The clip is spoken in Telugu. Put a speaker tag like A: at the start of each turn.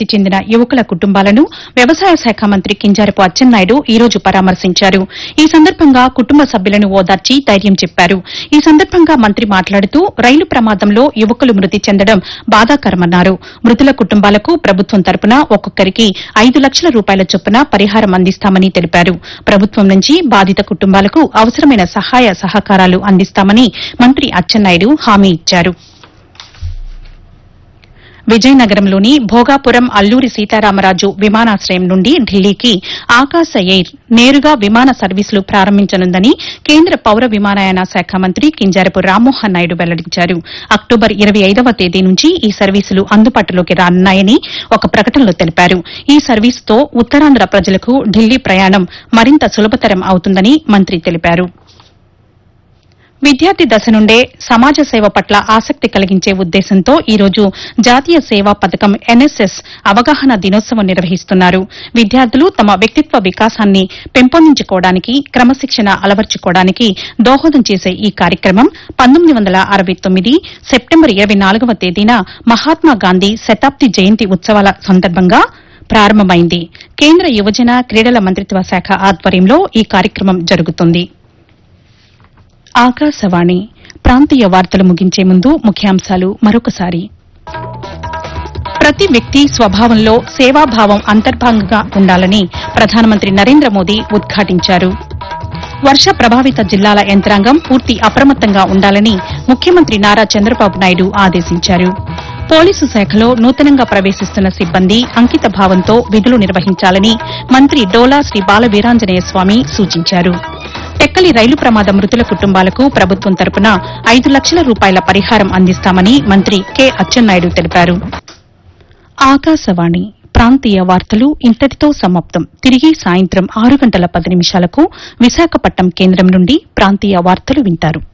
A: మృతి చెందిన యువకుల కుటుంబాలను వ్యవసాయ శాఖ మంత్రి కింజారపు అచ్చెన్నాయుడు ఈ రోజు పరామర్శించారు ఈ సందర్భంగా కుటుంబ సభ్యులను ఓదార్చి ధైర్యం చెప్పారు ఈ సందర్భంగా మంత్రి మాట్లాడుతూ రైలు ప్రమాదంలో యువకులు మృతి చెందడం బాధాకరమన్నారు మృతుల కుటుంబాలకు ప్రభుత్వం తరపున ఒక్కొక్కరికి ఐదు లక్షల రూపాయల చొప్పున పరిహారం అందిస్తామని తెలిపారు ప్రభుత్వం నుంచి బాధిత కుటుంబాలకు అవసరమైన సహాయ సహకారాలు అందిస్తామని మంత్రి అచ్చెన్నాయుడు హామీ ఇచ్చారు విజయనగరంలోని భోగాపురం అల్లూరి సీతారామరాజు విమానాశ్రయం నుండి ఢిల్లీకి ఆకాశ ఎయిర్ నేరుగా విమాన సర్వీసులు ప్రారంభించనుందని కేంద్ర పౌర విమానయాన శాఖ మంత్రి కింజారపు రామ్మోహన్ నాయుడు వెల్లడించారు అక్టోబర్ ఇరవై ఐదవ తేదీ నుంచి ఈ సర్వీసులు అందుబాటులోకి రానున్నాయని ఒక ప్రకటనలో తెలిపారు ఈ సర్వీసుతో ఉత్తరాంధ్ర ప్రజలకు ఢిల్లీ ప్రయాణం మరింత సులభతరం అవుతుందని మంత్రి తెలిపారు విద్యార్థి దశ నుండే సమాజ సేవ పట్ల ఆసక్తి కలిగించే ఉద్దేశంతో ఈ రోజు జాతీయ సేవా పథకం ఎన్ఎస్ఎస్ అవగాహన దినోత్సవం నిర్వహిస్తున్నారు విద్యార్థులు తమ వ్యక్తిత్వ వికాసాన్ని పెంపొందించుకోవడానికి క్రమశిక్షణ అలవర్చుకోవడానికి దోహదం చేసే ఈ కార్యక్రమం పంతొమ్మిది వందల అరవై తొమ్మిది సెప్టెంబర్ ఇరవై నాలుగవ తేదీన మహాత్మా గాంధీ శతాబ్ది జయంతి ఉత్సవాల సందర్భంగా ప్రారంభమైంది కేంద్ర యువజన క్రీడల మంత్రిత్వ శాఖ ఆధ్వర్యంలో ఈ కార్యక్రమం జరుగుతుంది ఆకాశవాణి ప్రాంతీయ వార్తలు ముగించే ముందు ముఖ్యాంశాలు మరొకసారి ప్రతి వ్యక్తి స్వభావంలో సేవాభావం అంతర్భాగంగా ఉండాలని ప్రధానమంత్రి నరేంద్ర మోదీ ఉద్ఘాటించారు వర్ష ప్రభావిత జిల్లాల యంత్రాంగం పూర్తి అప్రమత్తంగా ఉండాలని ముఖ్యమంత్రి నారా చంద్రబాబు నాయుడు ఆదేశించారు పోలీసు శాఖలో నూతనంగా ప్రవేశిస్తున్న సిబ్బంది అంకిత భావంతో విధులు నిర్వహించాలని మంత్రి డోలా శ్రీ బాల వీరాంజనేయ స్వామి సూచించారు టెక్కలి రైలు ప్రమాద మృతుల కుటుంబాలకు ప్రభుత్వం తరపున ఐదు లక్షల రూపాయల పరిహారం అందిస్తామని మంత్రి కె అచ్చెన్నాయుడు తెలిపారు ఆకాశవాణి ప్రాంతీయ వార్తలు ఇంతటితో సమాప్తం తిరిగి సాయంత్రం ఆరు గంటల పది నిమిషాలకు విశాఖపట్నం కేంద్రం నుండి ప్రాంతీయ వార్తలు వింటారు